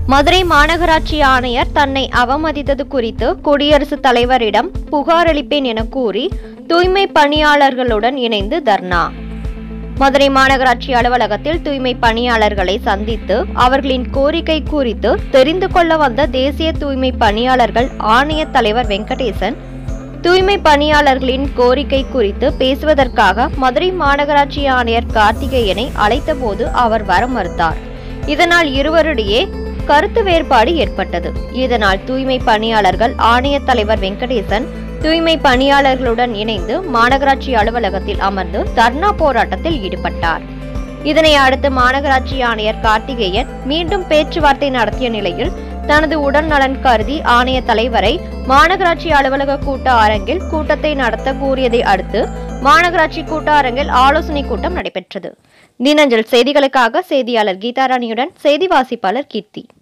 மதுரை மாநகராட்சி ஆணையர் தன்னை அவமதித்தது குறித்து குடியரசுத் தலைவரிடம் புகாரளிப்பேன் என கூறி தூய்மை பணியாளர்களுடன் இணைந்து தர்ணா மதுரை மாநகராட்சி அலுவலகத்தில் தூய்மை பணியாளர்களை சந்தித்து அவர்களின் கோரிக்கை குறித்து தெரிந்து கொள்ள வந்த தேசிய தூய்மை பணியாளர்கள் ஆணைய தலைவர் வெங்கடேசன் தூய்மை பணியாளர்களின் கோரிக்கை குறித்து பேசுவதற்காக மதுரை மாநகராட்சி ஆணையர் கார்த்திகேயனை அழைத்தபோது அவர் வர மறுத்தார் இதனால் இருவரிடையே கருத்து வேறுபாடு ஏற்பட்டது இதனால் தூய்மை பணியாளர்கள் ஆணைய தலைவர் வெங்கடேசன் தூய்மை பணியாளர்களுடன் இணைந்து மாநகராட்சி அலுவலகத்தில் அமர்ந்து தர்ணா போராட்டத்தில் ஈடுபட்டார் இதனை அடுத்து மாநகராட்சி ஆணையர் கார்த்திகேயன் மீண்டும் பேச்சுவார்த்தை நடத்திய நிலையில் தனது உடல் நலன் கருதி ஆணைய தலைவரை மாநகராட்சி அலுவலக கூட்ட அரங்கில் கூட்டத்தை நடத்த கூறியதை அடுத்து மாநகராட்சி கூட்ட அரங்கில் ஆலோசனை கூட்டம் நடைபெற்றது தினஞ்சல் செய்திகளுக்காக செய்தியாளர் கீதாராணியுடன் செய்தி வாசிப்பாளர் கீர்த்தி